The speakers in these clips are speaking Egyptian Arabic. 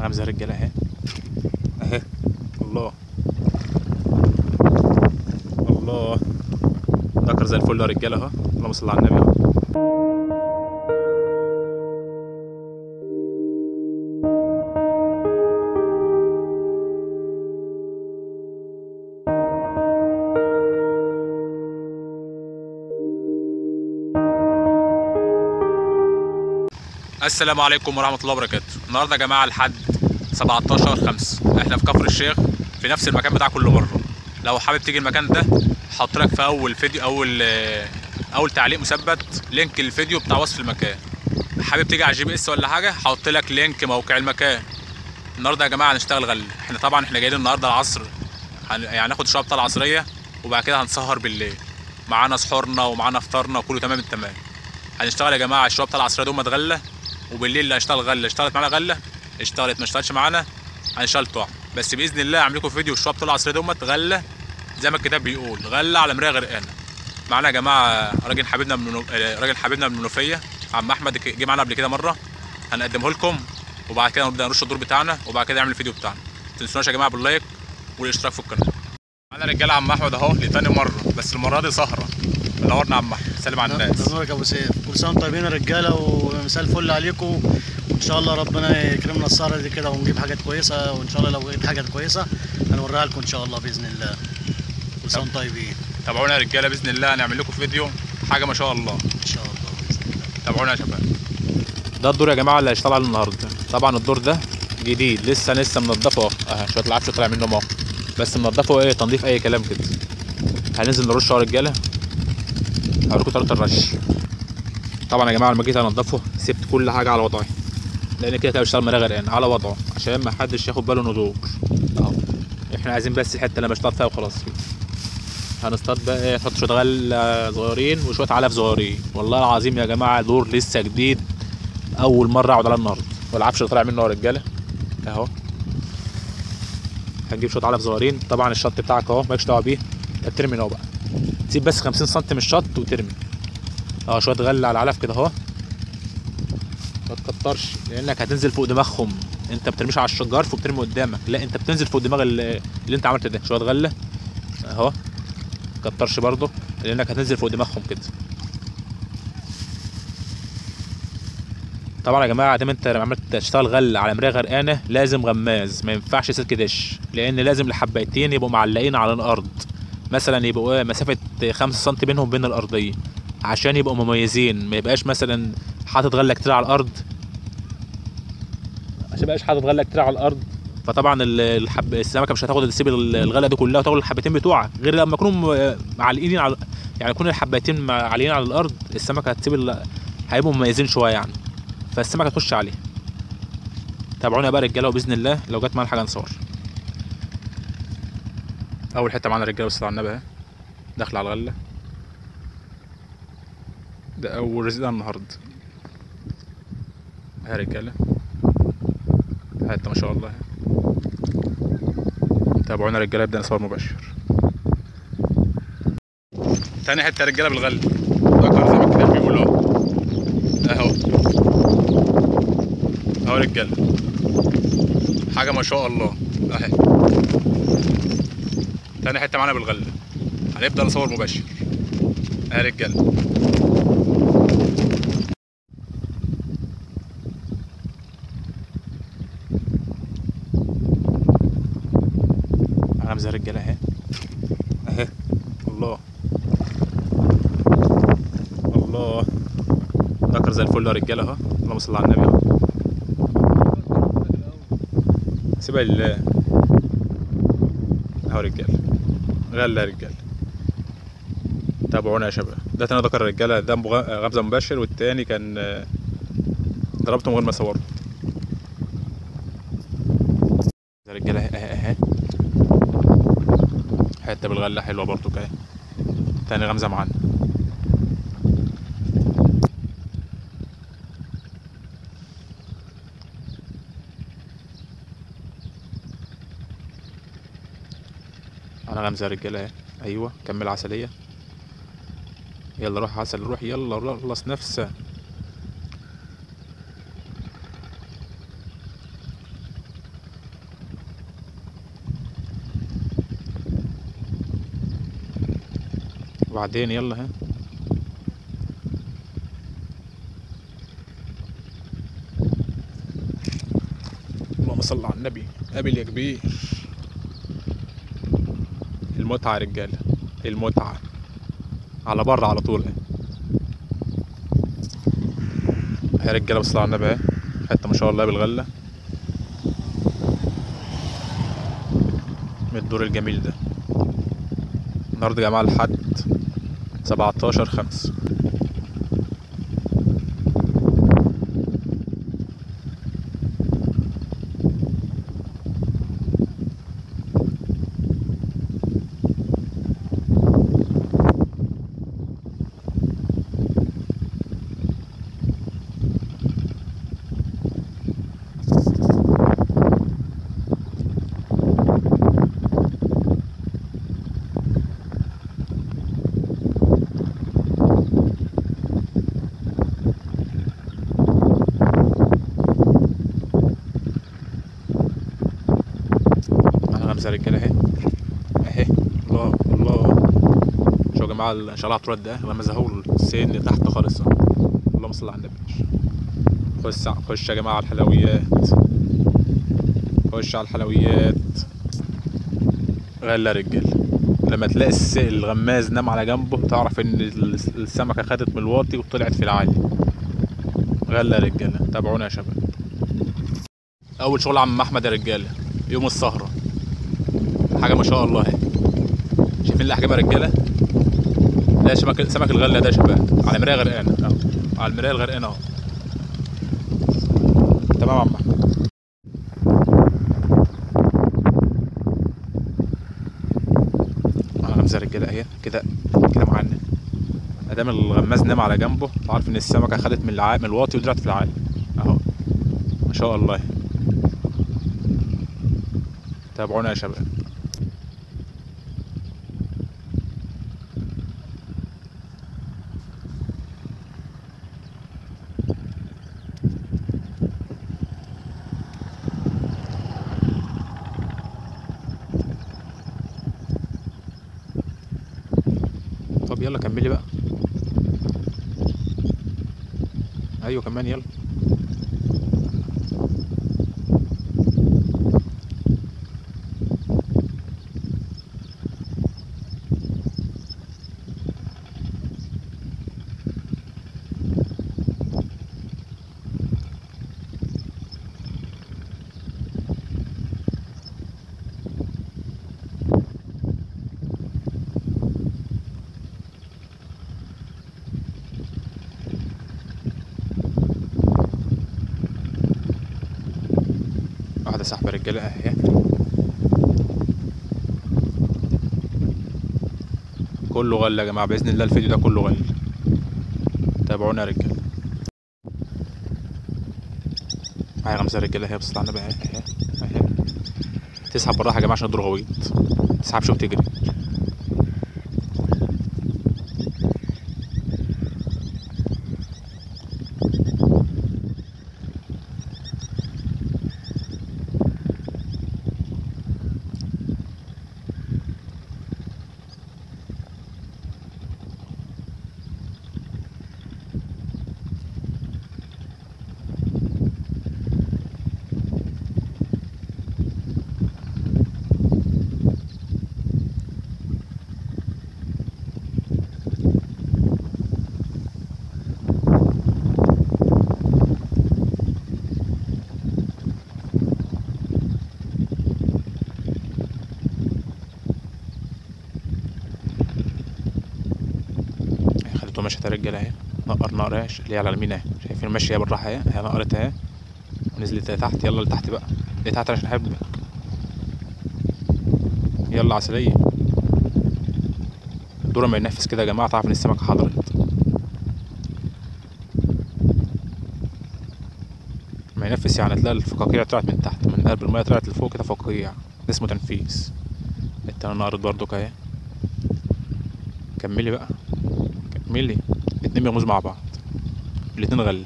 غمزة رجالة اهي اهي الله الله ذكر زي الفل يا رجالة اهو اللهم صل على النبي اهو السلام عليكم ورحمة الله وبركاته النهاردة يا جماعة الحد 17 5 احنا في كفر الشيخ في نفس المكان بتاع كل مرة لو حابب تيجي المكان ده هحط لك في اول فيديو اول آه، اول تعليق مثبت لينك الفيديو بتاع وصف المكان حابب تيجي على الجي بي اس ولا حاجة هحط لك لينك موقع المكان النهارده يا جماعة هنشتغل غل احنا طبعا احنا جايين النهارده العصر هن... يعني ناخد شوية بتاع العصرية وبعد كده هنسهر بالليل معانا سحورنا ومعانا فطارنا وكله تمام التمام هنشتغل يا جماعة الشوية بتاع العصرية دول متغلى وبالليل اللي هيشتغل غله اشتغلت معانا غله اشتغلت ما اشتغلتش معانا هنشتغل طعم بس باذن الله هعمل لكم فيديو الشويه بتوع العصريه دومت غله زي ما الكتاب بيقول غله على مرايه غرقانه معانا يا جماعه راجل حبيبنا من منو- آه، راجل حبيبنا من المنوفيه عم احمد ك- جه معانا قبل كده مره هنقدمه لكم وبعد كده نبدا نرش الدور بتاعنا وبعد كده نعمل الفيديو بتاعنا ما تنسوناش يا جماعه باللايك والاشتراك في القناه معانا رجاله عم احمد اهو لتاني مره بس المره دي سهره منورنا عم احمد سلم على الناس نورك يا ابو سيف كل سنه وانتم طيبين يا رجاله ومساء الفل عليكم وان شاء الله ربنا يكرمنا السهره دي كده ونجيب حاجات كويسه وان شاء الله لو لقيت حاجات كويسه هنوريها لكم ان شاء الله باذن الله كل سنه وانتم طيبين تابعونا يا رجاله باذن الله هنعمل لكم فيديو حاجه ما شاء الله ان شاء الله باذن الله تابعونا يا شباب ده الدور يا جماعه اللي هيشتغل عليه النهارده طبعا الدور ده جديد لسه لسه منضفه اهو اهي شويه العفش طالع منه اهو بس منضفه ايه تنظيف اي كلام كده هننزل نرش يا رجاله هوريكم طريقه الرش طبعا يا جماعه لما جيت انضفه سبت كل حاجه على وضعها لان كده كده بيشتغل من غير على وضعه عشان ما حدش ياخد باله انه دور اهو احنا عايزين بس الحته اللي بشتغل فيها وخلاص هنصطاد بقى ايه نحط شويه غل آه، صغيرين وشويه علف صغيرين والله العظيم يا جماعه دور لسه جديد اول مره اقعد على النهارده والعفش اللي طالع منه يا رجاله اهو هنجيب شويه علف صغيرين طبعا الشط بتاعك اهو مالكش دعوه بيه ترمي اهو بقى تسيب بس 50 سم من الشط وترمي اه شويه غل على العلف كده اهو ما تكترش لانك هتنزل فوق دماغهم انت ما بترميش على الشجار وبترمي قدامك لا انت بتنزل فوق دماغ اللي, اللي انت عملته ده شويه غله اهو كترش برضه لانك هتنزل فوق دماغهم كده طبعا يا جماعه دام انت عملت تشتغل غل على مرايه غرقانه لازم غماز ما ينفعش سلك دش لان لازم الحبايتين يبقوا معلقين على الارض مثلا يبقوا ايه مسافه 5 سم بينهم بين الارضيه عشان يبقوا مميزين ما يبقاش مثلا حاطط غله كتير على الارض عشان ما يبقاش حاطط غله كتير على الارض فطبعا ال- الحب السمكه مش هتاخد تسيب ال- الغله دي كلها وتاخد الحبتين بتوعها غير لما يكونوا م- معلقين على يعني يكون الحبتين معلقين على الارض السمكه هتسيب ال... هيبقوا مميزين شويه يعني فالسمكه تخش عليه تابعونا بقى رجاله وباذن الله لو جت معانا حاجه نصور اول حته معانا رجاله بس على النبي اهي داخله على الغله ده اول رزق النهارده يا رجاله حته ما شاء الله اهي. تابعونا رجاله ابدا نصور مباشر تاني حته رجاله بالغل ذكر زي ما الكتاب بيقول اهو اهو اهو رجاله حاجه ما شاء الله اهي تاني حته معانا بالغله هنبدا نصور مباشر اهي رجاله غمزه رجاله اهي اهي الله الله ذكر زي الفل يا رجاله اهو اللهم صل على النبي اهو سيبها لله اهو رجاله غلا يا رجاله تابعونا يا شباب ده تاني ذكر الرجاله ده مغ- غمزه مباشر والتاني كان آه، ضربته من غير ما اصوره يا رجاله اهي اهي اهي حته بالغله حلوه برضو كده تاني غمزه معانا انا غمزه يا رجاله اهي ايوه كمل عسليه يلا روح عسل روح يلا خلص نفسه وبعدين يلا ها اللهم صل على النبي قابل يا كبير المتعة يا رجالة المتعة على بره على طول اهي يا رجالة بصوا على النبي اهي حتة ما شاء الله بالغلة من الدور الجميل ده النهاردة يا جماعة الحد سبعتاشر خمس انا خمسة رجالة اهي اهي الله الله شو يا جماعة ان شاء الله هترد ده لما زهقوا السن تحت خالص اهو. اللهم صل على النبي خش خش يا جماعة على الحلويات خش على الحلويات غلا رجال لما تلاقي الس- الغماز نام على جنبه تعرف ان ال- السمكة خدت من الواطي وطلعت في العالي غلا رجالة تابعونا يا شباب اول شغل عم احمد يا رجالة يوم السهرة حاجة ما شاء الله اهي شايفين الاحجام يا رجالة ده سمك سمك الغلة ده يا شباب على مراية غرقانة اهو على المراية الغرقانة اهو تمام يا عم احمد معانا خمسة رجالة اهي كده كده معانا ادام الغماز نام على جنبه عارف ان السمكة خدت من الع... من الواطي وطلعت في العالي اهو ما شاء الله تابعونا يا شباب طب يلا كملي بقى ايوه كمان يلا واحدة سحبة رجالة اهي كله غل يا جماعة بإذن الله الفيديو ده كله غل تابعونا يا رجالة معايا خمسة رجالة اهي بص على النبي اهي اهي اهي تسحب بالراحة يا جماعة عشان الدور غويط متسحبش وتجري اهي خدته مشيت يا رجالة اهي نقر نقر اهي اللي هي على اليمين اهي شايفين ماشية بالراحة اهي اهي نقرت اهي ونزلت تحت يلا لتحت بقى لتحت عشان احبك يلا عسلية الدورة ما ينفس كده يا جماعة تعرف ان السمكة حضرت ما ينفس يعني تلاقي الفقاقيع طلعت من تحت من قلب المية طلعت لفوق كده فقاقيع ده اسمه تنفيس التاني نقرت برضو اهي كملي بقى كملي الاتنين بيغمزوا مع بعض الاتنين غل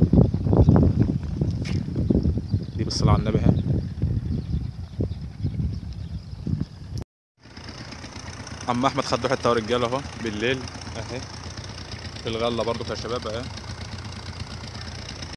دي بالصلاة على النبي اهي عم احمد خد له حته ورجاله اهو بالليل اهي في الغله برضو يا شباب اهي